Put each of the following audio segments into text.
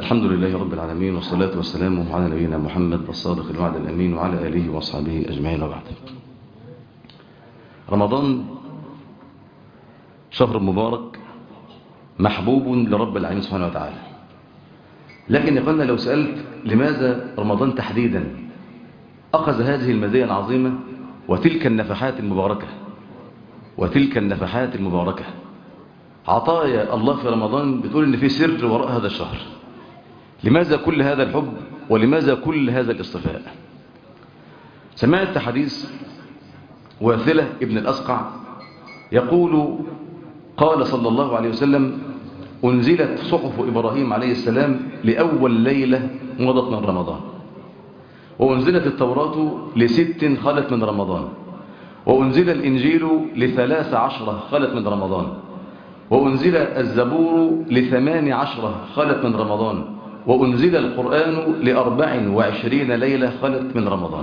الحمد لله رب العالمين والصلاة والسلام على نبينا محمد الصادق الوعد الأمين وعلى آله وأصحابه أجمعين وبعد رمضان شهر مبارك محبوب لرب العالمين سبحانه وتعالى لكن يقولنا لو سألت لماذا رمضان تحديدا أخذ هذه المزية العظيمة وتلك النفحات المباركة وتلك النفحات المباركة عطايا الله في رمضان بتقول ان في سر وراء هذا الشهر لماذا كل هذا الحب ولماذا كل هذا الاصطفاء سمعت حديث واثلة ابن الأسقع يقول قال صلى الله عليه وسلم أنزلت صحف إبراهيم عليه السلام لأول ليلة مضت من رمضان وأنزلت التوراة لست خلت من رمضان وأنزل الإنجيل لثلاث عشرة خلت من رمضان وأنزل الزبور لثمان عشرة خلت من رمضان وأنزل القرآن لأربع وعشرين ليلة خلت من رمضان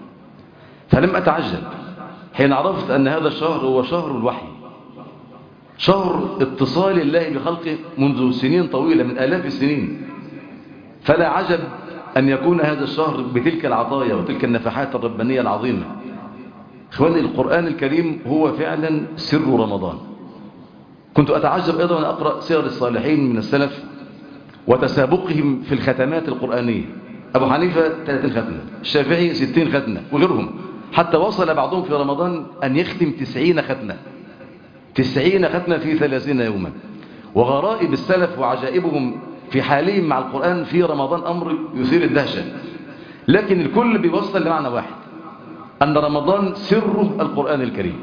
فلم أتعجب حين عرفت أن هذا الشهر هو شهر الوحي شهر اتصال الله بخلقه منذ سنين طويلة من آلاف السنين فلا عجب أن يكون هذا الشهر بتلك العطايا وتلك النفحات الربانية العظيمة إخواني القرآن الكريم هو فعلا سر رمضان كنت أتعجب أيضا أن أقرأ سير الصالحين من السلف وتسابقهم في الختمات القرآنية أبو حنيفة 30 ختمة الشافعي 60 ختمة وغيرهم حتى وصل بعضهم في رمضان أن يختم 90 ختمة 90 ختمة في 30 يوما وغرائب السلف وعجائبهم في حالهم مع القرآن في رمضان أمر يثير الدهشة لكن الكل بيوصل لمعنى واحد أن رمضان سره القرآن الكريم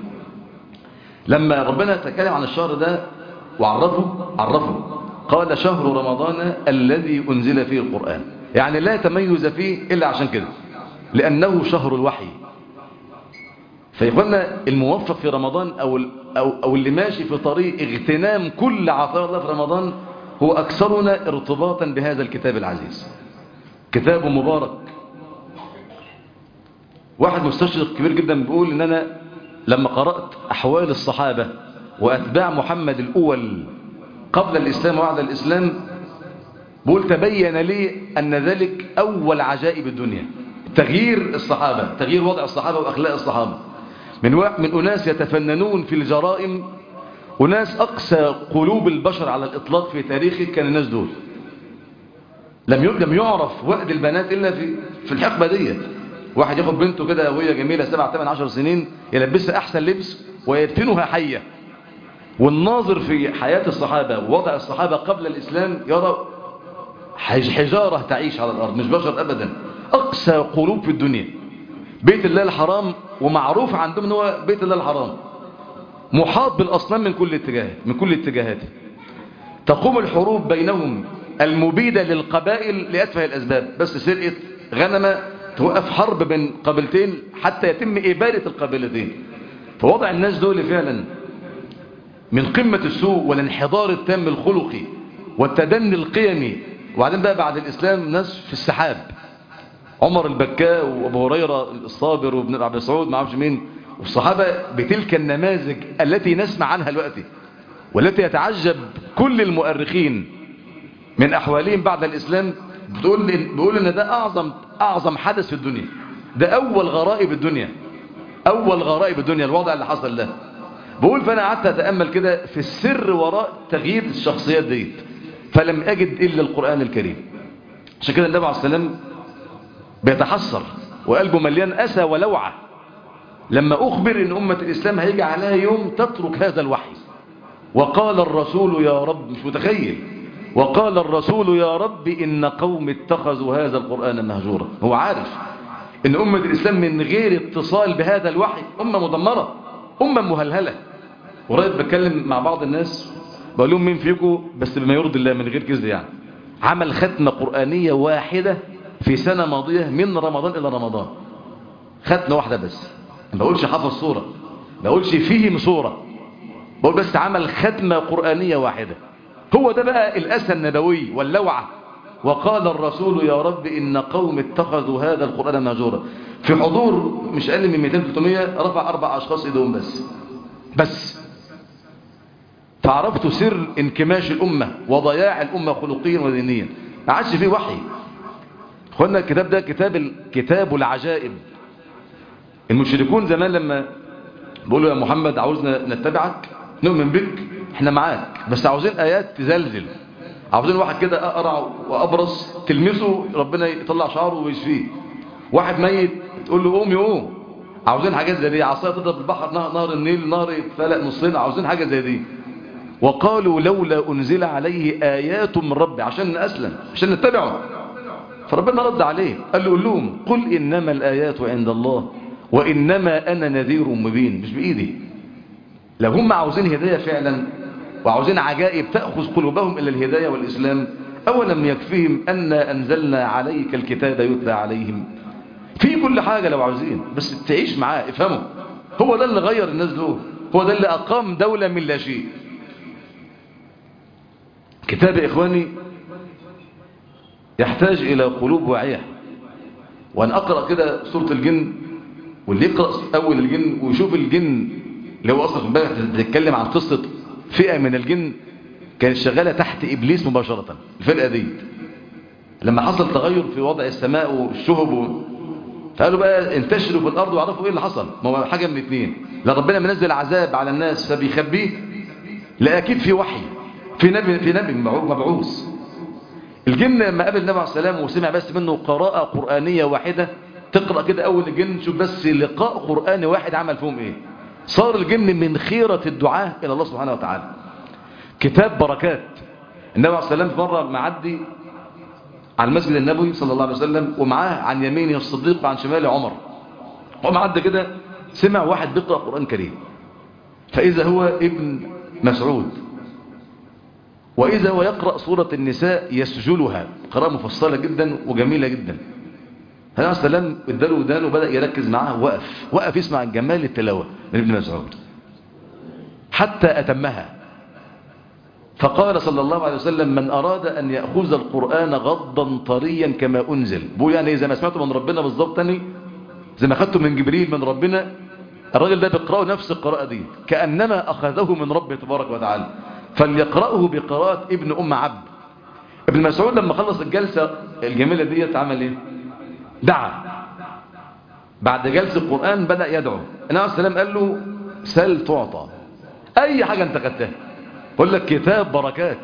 لما ربنا تكلم عن الشهر ده وعرفه عرفه قال شهر رمضان الذي أنزل فيه القرآن يعني لا تميز فيه إلا عشان كده لأنه شهر الوحي فيقولنا الموفق في رمضان أو, أو, أو اللي ماشي في طريق اغتنام كل عطايا الله في رمضان هو أكثرنا ارتباطا بهذا الكتاب العزيز كتاب مبارك واحد مستشرق كبير جدا بيقول ان انا لما قرأت احوال الصحابة واتباع محمد الاول قبل الاسلام وبعد الاسلام بقول تبين لي ان ذلك اول عجائب الدنيا تغيير الصحابة تغيير وضع الصحابة واخلاق الصحابة من من اناس يتفننون في الجرائم وناس اقسى قلوب البشر على الاطلاق في تاريخه كان الناس دول لم لم يعرف وقت البنات الا في في الحقبه ديت واحد ياخد بنته كده وهي جميلة سبع ثمان عشر سنين يلبسها أحسن لبس ويدفنها حية والناظر في حياة الصحابة ووضع الصحابة قبل الإسلام يرى حجارة تعيش على الأرض مش بشر أبدا أقسى قلوب في الدنيا بيت الله الحرام ومعروف عندهم هو بيت الله الحرام محاط بالأصنام من كل اتجاه من كل اتجاهات تقوم الحروب بينهم المبيدة للقبائل لأتفه الأسباب بس سرقة غنمة توقف حرب بين قبيلتين حتى يتم إبادة القبيلتين فوضع الناس دول فعلا من قمة السوء والانحدار التام الخلقي والتدني القيمي وبعدين بقى بعد الإسلام ناس في السحاب عمر البكاء وابو هريرة الصابر وابن عبد مسعود ما اعرفش مين والصحابة بتلك النماذج التي نسمع عنها دلوقتي والتي يتعجب كل المؤرخين من أحوالهم بعد الإسلام بتقول بيقول ان ده اعظم اعظم حدث في الدنيا ده اول غرائب الدنيا اول غرائب الدنيا الوضع اللي حصل ده بقول فانا قعدت اتامل كده في السر وراء تغيير الشخصيات ديت فلم اجد الا القران الكريم عشان كده النبي عليه السلام بيتحسر وقلبه مليان اسى ولوعه لما اخبر ان امه الاسلام هيجي عليها يوم تترك هذا الوحي وقال الرسول يا رب مش متخيل وقال الرسول يا رب إن قوم اتخذوا هذا القرآن مهجورا هو عارف إن أمة الإسلام من غير اتصال بهذا الوحي أمة مدمرة أمة مهلهلة قريب بتكلم مع بعض الناس بقول لهم مين فيكم بس بما يرضي الله من غير كذب يعني عمل ختمة قرآنية واحدة في سنة ماضية من رمضان إلى رمضان ختمة واحدة بس ما بقولش حفظ صورة ما بقولش فهم صورة بقول بس عمل ختمة قرآنية واحدة هو ده بقى الأسى النبوي واللوعة وقال الرسول يا رب إن قوم اتخذوا هذا القرآن مهجورا في حضور مش أقل من 200-300 رفع أربع أشخاص إيدهم بس بس فعرفت سر انكماش الأمة وضياع الأمة خلقيا ودينيا ما عادش فيه وحي اخوانا الكتاب ده كتاب كتاب العجائب المشركون زمان لما بيقولوا يا محمد عاوزنا نتبعك نؤمن بك احنا معاك بس عاوزين ايات تزلزل عاوزين واحد كده اقرع وابرص تلمسه ربنا يطلع شعره ويشفيه واحد ميت تقول له قوم يقوم عاوزين حاجات زي دي عصايه تضرب البحر نهر, نهر النيل نهر يتفلق نصين عاوزين حاجه زي دي وقالوا لولا انزل عليه ايات من ربي عشان اسلم عشان نتبعه فربنا رد عليه قال له قول لهم قل انما الايات عند الله وانما انا نذير مبين مش بايدي لو هم عاوزين هدايه فعلا وعاوزين عجائب تاخذ قلوبهم الى الهدايه والاسلام اولم يكفيهم ان انزلنا عليك الكتاب يتلى عليهم في كل حاجه لو عاوزين بس تعيش معاه افهمه هو ده اللي غير الناس دول هو ده اللي اقام دوله من لا شيء كتاب إخواني يحتاج إلى قلوب واعية وأنا أقرأ كده سورة الجن واللي يقرأ أول الجن ويشوف الجن اللي هو أصلا امبارح تتكلم عن قصة فئة من الجن كانت شغالة تحت إبليس مباشرة الفرقة دي لما حصل تغير في وضع السماء والشهب و... فقالوا بقى انتشروا في الأرض وعرفوا إيه اللي حصل ما هو حاجة من اتنين لا ربنا منزل عذاب على الناس فبيخبيه لا أكيد في وحي في نبي في نبي مبعوث الجن لما قابل النبي عليه السلام وسمع بس منه قراءة قرآنية واحدة تقرأ كده أول الجن شوف بس لقاء قرآني واحد عمل فيهم إيه صار الجن من خيرة الدعاء إلى الله سبحانه وتعالى كتاب بركات النبي عليه السلام في مرة معدي على المسجد النبوي صلى الله عليه وسلم ومعاه عن يمينه الصديق وعن شماله عمر ومعدي كده سمع واحد بيقرأ قرآن كريم فإذا هو ابن مسعود وإذا هو يقرأ سورة النساء يسجلها قراءة مفصلة جدا وجميلة جدا هنا السلام اداله ودانه وبدأ يركز معاه وقف وقف يسمع جمال التلاوة من ابن مسعود حتى أتمها فقال صلى الله عليه وسلم من أراد أن يأخذ القرآن غضا طريا كما أنزل بقول يعني إذا ما سمعته من ربنا بالضبط تاني زي ما أخذته من جبريل من ربنا الراجل ده بيقرأه نفس القراءة دي كأنما أخذه من ربه تبارك وتعالى فليقرأه بقراءة ابن أم عبد ابن مسعود لما خلص الجلسة الجميلة دي عمل ايه دعا بعد جلسة القرآن بدأ يدعو النبي عليه السلام قال له سل تعطى أي حاجة أنت خدتها بقول لك كتاب بركات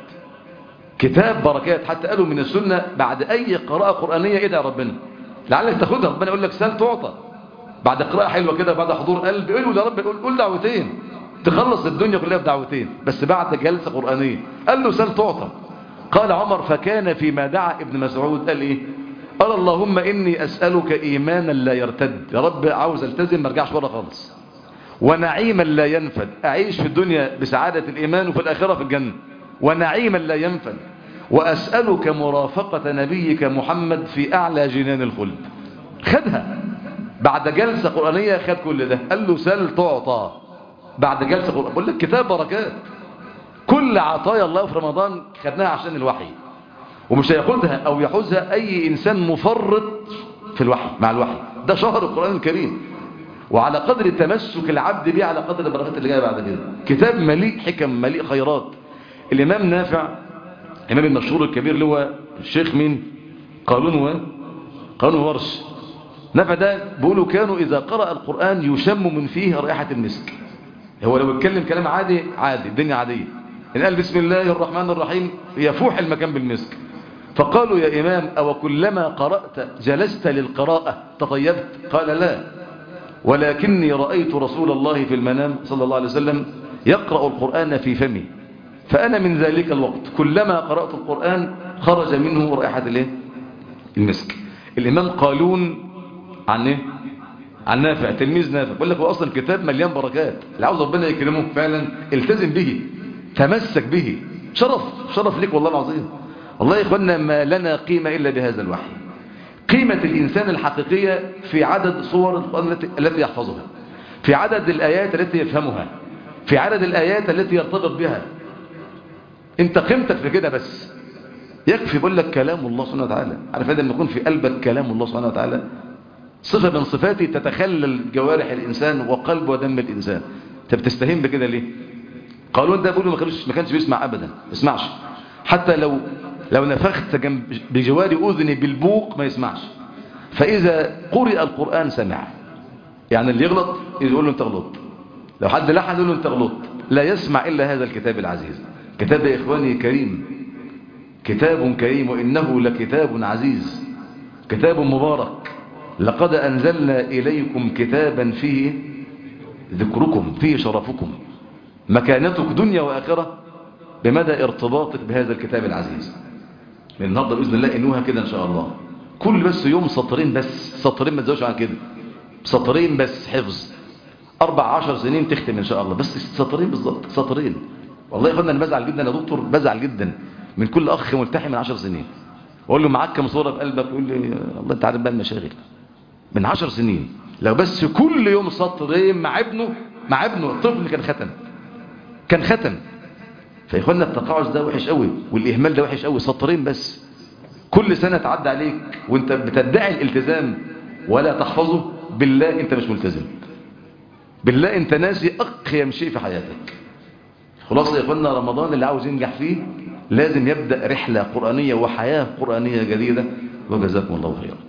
كتاب بركات حتى قالوا من السنة بعد أي قراءة قرآنية ادعي ربنا لعلك تاخدها ربنا يقول لك سل تعطى بعد قراءة حلوة كده بعد حضور قلب قول يا رب قول دعوتين تخلص الدنيا كلها بدعوتين بس بعد جلسة قرآنية قال له سل تعطى قال عمر فكان فيما دعا ابن مسعود قال ايه قال اللهم اني اسألك ايمانا لا يرتد يا رب عاوز التزم ما ارجعش ورا خالص ونعيما لا ينفد اعيش في الدنيا بسعادة الايمان وفي الاخرة في الجنة ونعيما لا ينفد واسألك مرافقة نبيك محمد في اعلى جنان الخلد خدها بعد جلسة قرآنية خد كل ده قال له سل تعطى بعد جلسة قرآن بقول لك كتاب بركات كل عطايا الله في رمضان خدناها عشان الوحي ومش هياخدها او يحوزها اي انسان مفرط في الوحي مع الوحي ده شهر القرآن الكريم وعلى قدر تمسك العبد به على قدر البركات اللي جايه بعد كده كتاب مليء حكم مليء خيرات الامام نافع الامام المشهور الكبير اللي هو الشيخ مين قالون و قالون ورش نافع ده بيقولوا كانوا اذا قرأ القرآن يشم من فيه رائحة المسك هو لو اتكلم كلام عادي عادي الدنيا عادية إن قال بسم الله الرحمن الرحيم يفوح المكان بالمسك فقالوا يا إمام أو كلما قرأت جلست للقراءة تطيبت قال لا ولكني رأيت رسول الله في المنام صلى الله عليه وسلم يقرأ القرآن في فمي فأنا من ذلك الوقت كلما قرأت القرآن خرج منه رائحة الايه المسك الإمام قالون عن ايه عن نافع تلميذ نافع بقول لك هو اصلا كتاب مليان بركات اللي عاوز ربنا يكرمه فعلا التزم به تمسك به شرف شرف ليك والله العظيم والله يا اخوانا ما لنا قيمة الا بهذا الوحي قيمة الانسان الحقيقية في عدد صور القرآن التي يحفظها في عدد الايات التي يفهمها في عدد الايات التي يرتبط بها انت قيمتك في كده بس يكفي بقول لك كلام الله سبحانه وتعالى عارف هذا لما يكون في قلبك كلام الله سبحانه وتعالى صفة من صفاته تتخلل جوارح الإنسان وقلب ودم الإنسان انت بتستهين بكده ليه قالون ده بيقولوا ما كانش ما كانش بيسمع أبدا ما بيسمعش حتى لو لو نفخت جنب بجوار أذني بالبوق ما يسمعش فإذا قرئ القرآن سمع يعني اللي يغلط يقول له انت غلط لو حد لحن يقول له انت غلط لا يسمع إلا هذا الكتاب العزيز كتاب يا إخواني كريم كتاب كريم وإنه لكتاب عزيز كتاب مبارك لقد أنزلنا إليكم كتابا فيه ذكركم فيه شرفكم مكانتك دنيا وآخرة بمدى ارتباطك بهذا الكتاب العزيز من النهارده بإذن الله إنوها كده إن شاء الله كل بس يوم سطرين بس سطرين ما تزوجش عن كده سطرين بس حفظ أربع عشر سنين تختم إن شاء الله بس سطرين بالظبط سطرين والله يا اخوانا أنا بزعل جدا يا دكتور بزعل جدا من كل أخ ملتحي من عشر سنين وأقول له معاك كم صورة بقلبك يقول لي الله أنت عارف بقى المشاغل من عشر سنين لو بس كل يوم سطرين مع ابنه مع ابنه الطفل كان ختم كان ختم فيا اخوانا التقاعس ده وحش قوي والإهمال ده وحش قوي سطرين بس كل سنة تعدي عليك وانت بتدعي الالتزام ولا تحفظه بالله انت مش ملتزم بالله انت ناسي أقيم شيء في حياتك خلاص يا اخوانا رمضان اللي عاوز ينجح فيه لازم يبدأ رحلة قرآنية وحياة قرآنية جديدة وجزاكم الله خيرا